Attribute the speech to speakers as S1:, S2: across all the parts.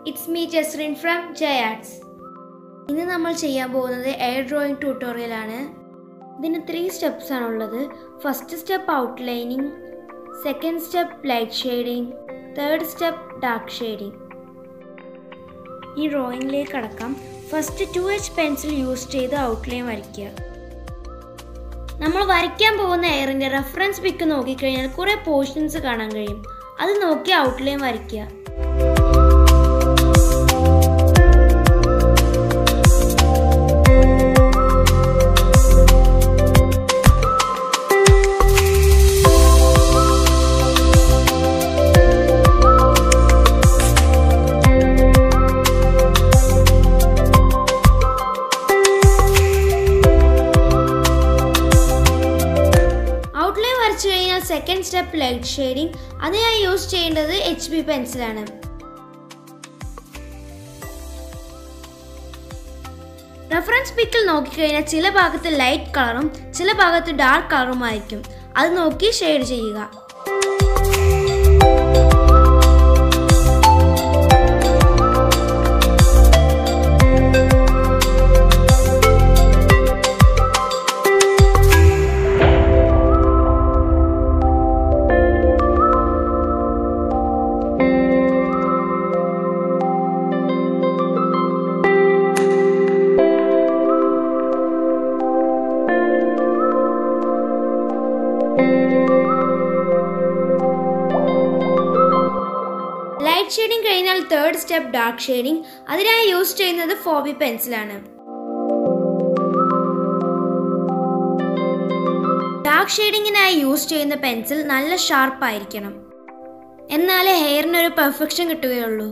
S1: it's me Jasrin from J arts ഇന്ന് നമ്മൾ ചെയ്യാൻ പോകുന്നത് എയർ ഡ്രോയിങ് ട്യൂട്ടോറിയലാണ് ഇതിന് ത്രീ സ്റ്റെപ്സ് ആണുള്ളത് first step outlining second step light shading third step dark shading ഈ ഡ്രോയിങ്ങിലേക്ക് കടക്കാം first two H pencil use ചെയ്ത് ഔട്ട്ലൈൻ വരയ്ക്കുക നമ്മൾ വരയ്ക്കാൻ പോകുന്ന എയറിൻ്റെ റെഫറൻസ് പിക്ക് നോക്കിക്കഴിഞ്ഞാൽ കുറേ പോർഷൻസ് കാണാൻ കഴിയും അത് നോക്കി ഔട്ട്ലൈൻ വരയ്ക്കുക ഔട്ട്ലൈൻ വരച്ചു കഴിഞ്ഞാൽ സെക്കൻഡ് സ്റ്റെപ്പ് ലൈറ്റ് ഷെയ്ഡിങ് അതിനായി യൂസ് ചെയ്യേണ്ടത് എച്ച് ബി പെൻസിലാണ് റെഫറൻസ് പിക്കിൽ നോക്കിക്കഴിഞ്ഞാൽ ചില ഭാഗത്ത് ലൈറ്റ് കളറും ചില ഭാഗത്ത് ഡാർക്ക് കളറും ആയിരിക്കും അത് നോക്കി ഷെയ്ഡ് ചെയ്യുക ലൈറ്റ് ഷെയ്ഡിങ് കഴിഞ്ഞാൽ തേർഡ് സ്റ്റെപ്പ് ഡാർക്ക് ഷെയ്ഡിങ് അതിനായി യൂസ് ചെയ്യുന്നത് ഫോബി പെൻസിലാണ് ഡാർക്ക് ഷെയ്ഡിങ്ങിനായി യൂസ് ചെയ്യുന്ന പെൻസിൽ നല്ല ഷാർപ്പ് ആയിരിക്കണം എന്നാലേ ഹെയറിന് ഒരു പെർഫെക്ഷൻ കിട്ടുകയുള്ളൂ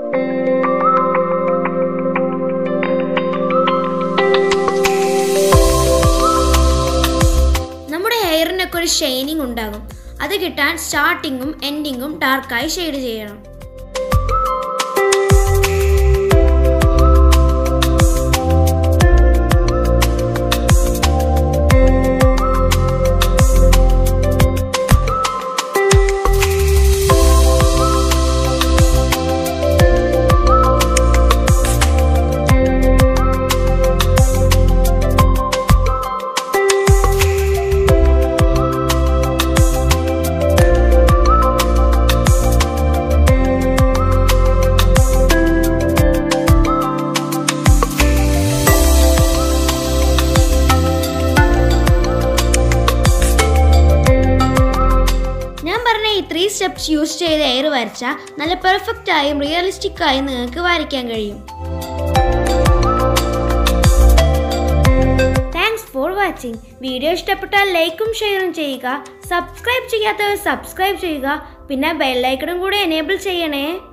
S1: നമ്മുടെ ഹെയറിനൊക്കെ ഒരു ഷൈനിങ് ഉണ്ടാകും അത് കിട്ടാൻ സ്റ്റാർട്ടിങ്ങും എൻഡിങ്ങും ഡാർക്കായി ഷെയ്ഡ് ചെയ്യണം ഞാൻ പറഞ്ഞ ഈ ത്രീ സ്റ്റെപ്സ് യൂസ് ചെയ്ത് എയർ വരച്ചാൽ നല്ല പെർഫെക്റ്റ് ആയും റിയലിസ്റ്റിക് ആയും നിങ്ങൾക്ക് വരയ്ക്കാൻ കഴിയും താങ്ക്സ് ഫോർ വാച്ചിങ് വീഡിയോ ഇഷ്ടപ്പെട്ടാൽ ലൈക്കും ഷെയറും ചെയ്യുക സബ്സ്ക്രൈബ് ചെയ്യാത്തവർ സബ്സ്ക്രൈബ് ചെയ്യുക പിന്നെ ബെല്ലൈക്കണും കൂടി എനേബിൾ ചെയ്യണേ